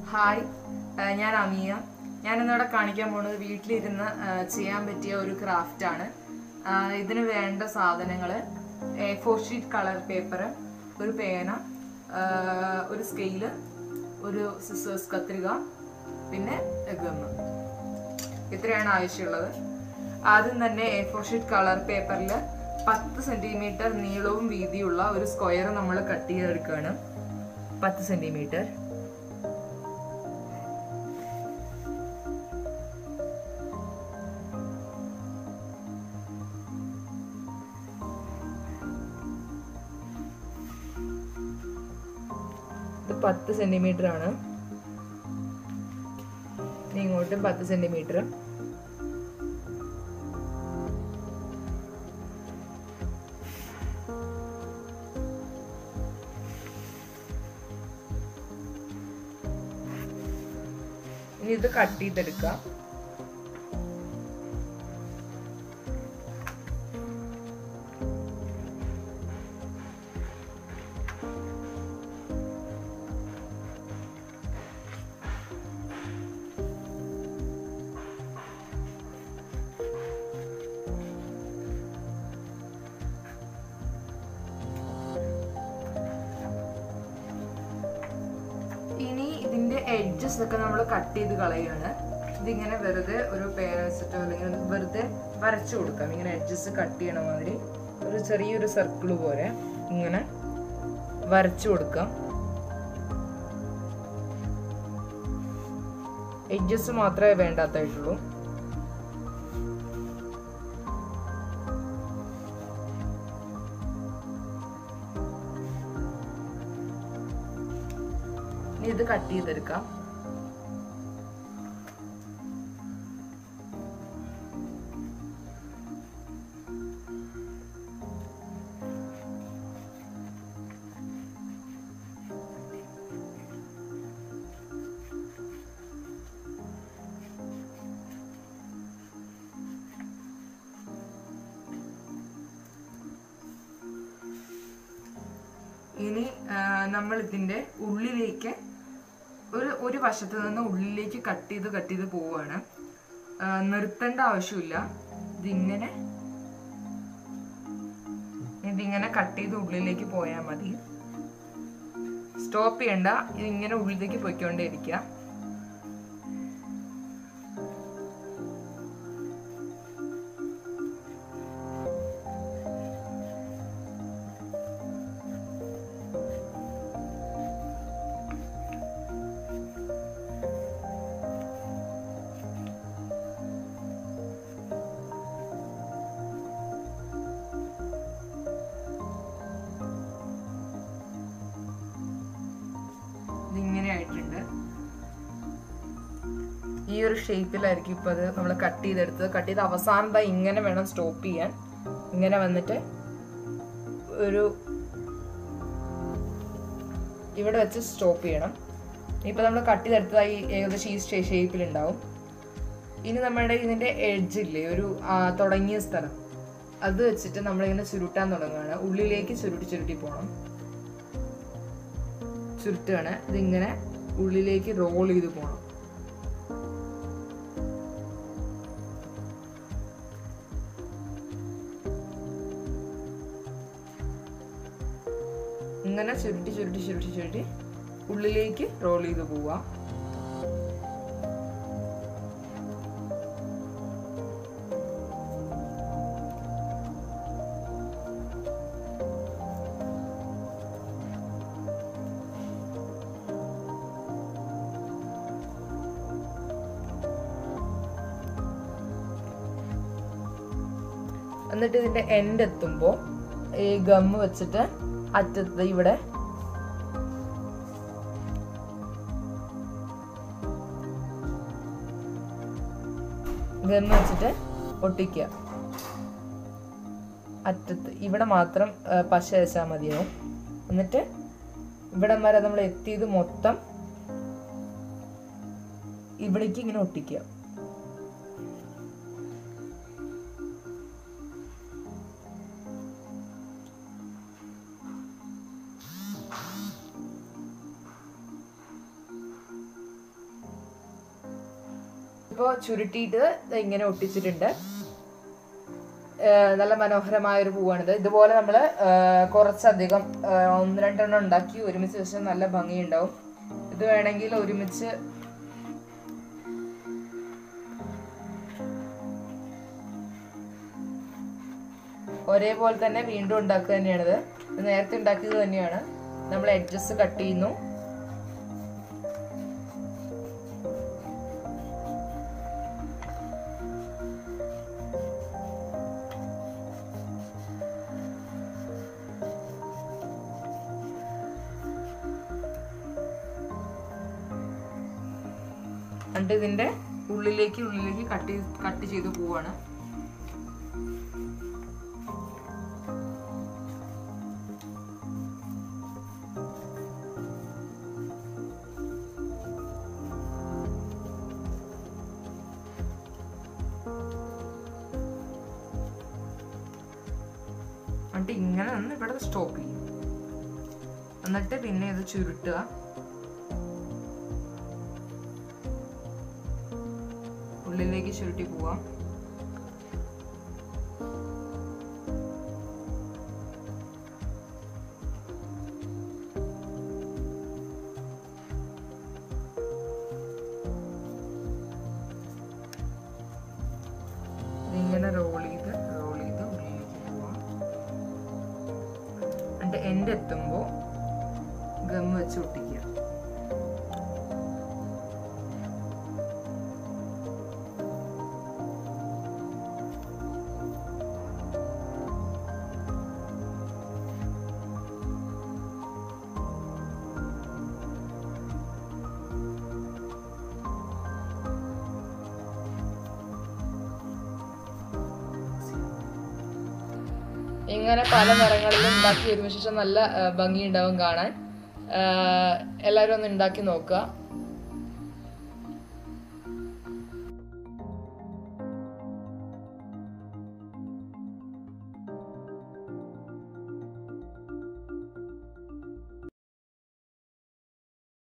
hi ആ, ഞാൻ അമിയ ഞാൻ ഇന്നിവിടെ കാണിക്കാൻ പോകുന്നത് വീട്ടിലിരുന്ന് ആ, ചെയ്യാൻ പറ്റിയ ഒരു ക്രാഫ്റ്റ് ആണ് ആ, ഇതിന് വേണ്ട സാധനങ്ങൾ A four sheet colour paper ഒരു പേന ആ, ഒരു സ്കെയില് ഒരു സിസേഴ്സ് കത്രിക പിന്നെ ഗമ്മ് ഇത്രയാണ് ആവശ്യമുള്ളത് ആദ്യം തന്നെ എ ഫോർ ഷീറ്റ് കളർ പേപ്പറിൽ പത്ത് സെന്റിമീറ്റർ നീളവും വീതിയുള്ള ഒരു സ്ക്വയർ നമ്മൾ കട്ട് ചെയ്തെടുക്കുകയാണ് പത്ത് സെന്റിമീറ്റർ ഇത് പത്ത് സെന്റിമീറ്റർ ആണ് ഇനി ഇങ്ങോട്ടും പത്ത് സെന്റിമീറ്റർ ഇനി ഇത് കട്ട് ചെയ്തെടുക്കാം ഇനി ഇതിന്റെ എഡ്ജസ് ഒക്കെ നമ്മൾ കട്ട് ചെയ്ത് കളയുകയാണ് ഇതിങ്ങനെ വെറുതെ ഒരു പേന വെച്ചിട്ടോ അല്ലെങ്കിൽ ഒന്ന് വെറുതെ വരച്ചു കൊടുക്കാം ഇങ്ങനെ എഡ്ജസ് കട്ട് ചെയ്യണ മാതിരി ഒരു ചെറിയൊരു സർക്കിൾ പോലെ ഇങ്ങനെ വരച്ചു കൊടുക്കാം എഡ്ജസ് മാത്രമേ വേണ്ടാത്തായിട്ടുള്ളൂ ഇനി ഇത് കട്ട് ചെയ്തെടുക്കാം ഇനി നമ്മൾ ഇതിന്റെ ഉള്ളിലേക്ക് ഒരു ഒരു വശത്ത് നിന്ന് ഉള്ളിലേക്ക് കട്ട് ചെയ്ത് കട്ട് ചെയ്ത് പോവുകയാണ് ആ, നിർത്തേണ്ട ആവശ്യമില്ല ഇതിങ്ങനെ ഇതിങ്ങനെ കട്ട് ചെയ്ത് ഉള്ളിലേക്ക് പോയാൽ മതി സ്റ്റോപ്പ് ചെയ്യണ്ട ഇതിങ്ങനെ ഉള്ളിലേക്ക് പോയിക്കൊണ്ടേ ഇരിക്കുക ഇതിങ്ങനെ ആയിട്ടുണ്ട് ഈ ഒരു ഷേപ്പിലായിരിക്കും ഇപ്പൊ അത് നമ്മൾ കട്ട് ചെയ്തെടുത്തത് കട്ട് ചെയ്ത് അവസാനം ദാ ഇങ്ങനെ വേണം സ്റ്റോപ്പ് ചെയ്യാൻ ഇങ്ങനെ വന്നിട്ട് ഒരു ഇവിടെ വെച്ച് സ്റ്റോപ്പ് ചെയ്യണം ഇപ്പൊ നമ്മൾ കട്ട് ചെയ്തെടുത്തതായി ഏകദേശം ഈ ഷേപ്പിൽ ഉണ്ടാവും ഇനി നമ്മുടെ ഇതിന്റെ എഡ്ജ് ഇല്ലേ ഒരു ആ, തുടങ്ങിയ സ്ഥലം അത് വെച്ചിട്ട് നമ്മളിങ്ങനെ ചുരുട്ടാൻ തുടങ്ങുകയാണ് ഉള്ളിലേക്ക് ചുരുട്ടി ചുരുട്ടി പോകണം ചുരുട്ടുകയാണ് ഇതിങ്ങനെ ഉള്ളിലേക്ക് റോൾ ചെയ്ത് പോകണം ഇങ്ങനെ ചുരുട്ടി ചുരുട്ടി ചുരുട്ടി ചുരുട്ടി ഉള്ളിലേക്ക് റോൾ ചെയ്ത് പോവാ എന്നിട്ട് ഇതിന്റെ എൻഡ് എത്തുമ്പോൾ ഈ ഗമ്മ് വെച്ചിട്ട് അറ്റത്ത് ഇവിടെ ഗമ്മ് വെച്ചിട്ട് ഒട്ടിക്കുക അറ്റത്ത് ഇവിടെ മാത്രം ആ, പശ വെച്ചാൽ മതിയാവും എന്നിട്ട് ഇവിടം വരെ നമ്മൾ എത്തിയത് മൊത്തം ഇവിടേക്ക് ഇങ്ങനെ ഒട്ടിക്കുക ഇപ്പോൾ ചുരുട്ടിയിട്ട് ദേ ഇങ്ങനെ ഒട്ടിച്ചിട്ടുണ്ട് ആ, നല്ല മനോഹരമായ ഒരു പൂവാണിത് ഇതുപോലെ നമ്മൾ കുറച്ചധികം ആ, ഒന്ന് രണ്ടെണ്ണം ഉണ്ടാക്കി ഒരുമിച്ച് വെച്ചാൽ നല്ല ഭംഗിയുണ്ടാവും ഇത് വേണമെങ്കിൽ ഒരുമിച്ച് ഒരേപോലെ തന്നെ വീണ്ടും ഉണ്ടാക്കുക തന്നെയാണിത് ഇത് നേരത്തെ ഉണ്ടാക്കിയത് തന്നെയാണ് നമ്മൾ എഡ്ജസ് കട്ട് ചെയ്യുന്നു എന്നിട്ട് ഇതിന്റെ ഉള്ളിലേക്ക് ഉള്ളിലേക്ക് കട്ട് കട്ട് ചെയ്ത് പോവാണ് എന്നിട്ട് ഇങ്ങനെ നിന്ന് ഇവിടെ സ്റ്റോപ്പ് ചെയ്യും എന്നിട്ട് പിന്നെ ഇത് ചുരുട്ടുക ഉള്ളിലേക്ക് ചുരുട്ടി പോവാം ഇതിങ്ങനെ റോൾ ചെയ്ത് റോൾ ചെയ്ത് ഉള്ളിലേക്ക് പോവാം എന്നിട്ട് എൻ്റെ എത്തുമ്പോൾ ഗം വെച്ച് ഒട്ടിക്കുക ഇങ്ങനെ പല നിറങ്ങളിലും ഉണ്ടാക്കി ഒരുമിച്ച് നല്ല ആ, ഭംഗിയുണ്ടാവും കാണാൻ ആ, എല്ലാവരും ഒന്ന് ഉണ്ടാക്കി നോക്കുക